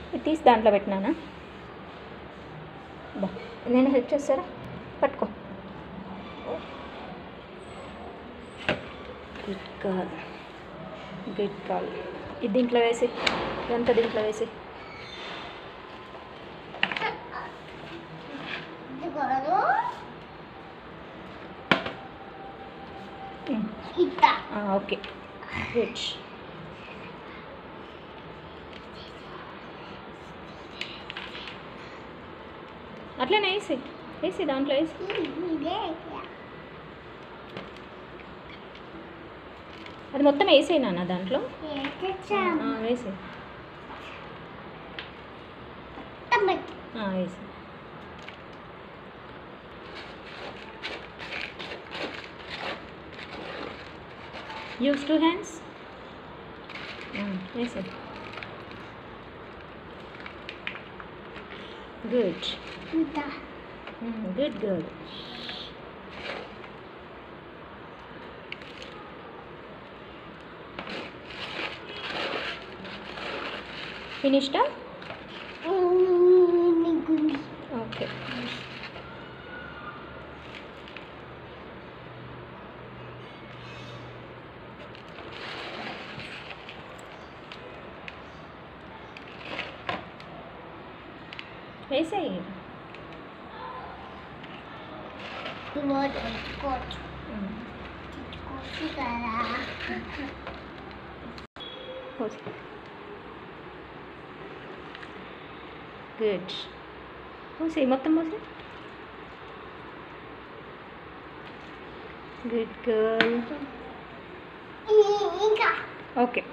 ఇది తీసి దాంట్లో పెట్టినానా బా నేను హెల్ప్ చేస్తారా పట్టుకో గుడ్ కాల్ గుడ్ కాల్ ఇది దీంట్లో వేసి ఇదంతా దీంట్లో వేసి ఇదిగోను ఉమ్. ఇట్ట ఆ, ఓకే గుడ్ అట్లనే వేసి వేసి దాంట్లో వేసి ఇదే అది మొత్తం వేసేనా దాంట్లో వేసేసాం ఆ, వేసి టమాటో ఆ, వేసి యూస్ టూ హ్యాండ్స్ వేసి గుడ్ ఇట్ట గుడ్ గుడ్ ఫినిష్డా నీకుంది ఓకే వేసేయి ఇవ్వదు తెచ్చుకోవచ్చు తెచ్చుకోవచ్చు కదా పోసి గుడ్ పోసి మొత్తం పోసి గుడ్ గర్ల్ ఇంకా ఓకే